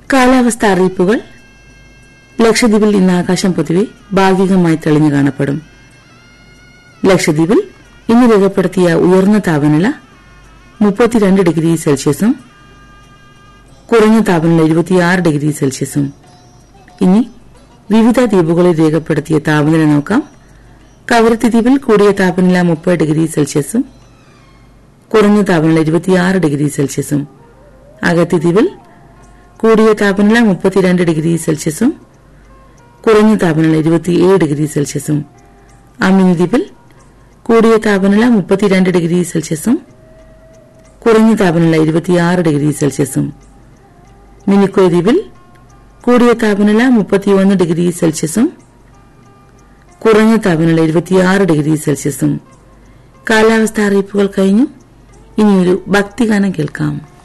കാലാവസ്ഥ അറിയിപ്പുകൾ ലക്ഷദ്വീപിൽ ഇന്ന് ആകാശം പൊതുവെ ഭാഗികമായി തെളിഞ്ഞു കാണപ്പെടും ലക്ഷദ്വീപിൽ ഇന്ന് രേഖപ്പെടുത്തിയ ഉയർന്ന താപനില മുപ്പത്തിരണ്ട് ഡിഗ്രി സെൽഷ്യസും കുറഞ്ഞ താപനില ഇരുപത്തിയാറ് ഡിഗ്രി സെൽഷ്യസും ഇനി വിവിധ ദ്വീപുകളിൽ രേഖപ്പെടുത്തിയ താപനില നോക്കാം കവരത്തി ദ്വീപിൽ കൂടിയ താപനില മുപ്പത് ഡിഗ്രി സെൽഷ്യസും കുറഞ്ഞ താപനില ഇരുപത്തിയാറ് ഡിഗ്രി സെൽഷ്യസും അഗത്തി ദ്വീപിൽ കൂടിയ താപനില മുപ്പത്തിരണ്ട് ഡിഗ്രി സെൽഷ്യസും കുറഞ്ഞ താപനില ഇരുപത്തിയേഴ് ഡിഗ്രി സെൽഷ്യസും അമിനി ദ്വീപിൽ കൂടിയ താപനില മുപ്പത്തിരണ്ട് ഡിഗ്രി സെൽഷ്യസും കുറഞ്ഞ താപനില ഇരുപത്തിയാറ് ഡിഗ്രി സെൽഷ്യസും മിനിക്കോയ് ദ്വീപിൽ കൂടിയ താപനില മുപ്പത്തിയൊന്ന് ഡിഗ്രി സെൽഷ്യസും കുറഞ്ഞ താപനില ഇരുപത്തിയാറ് ഡിഗ്രി സെൽഷ്യസും കാലാവസ്ഥ അറിയിപ്പുകൾ കഴിഞ്ഞു ഇനിയൊരു ഭക്തിഗാനം കേൾക്കാം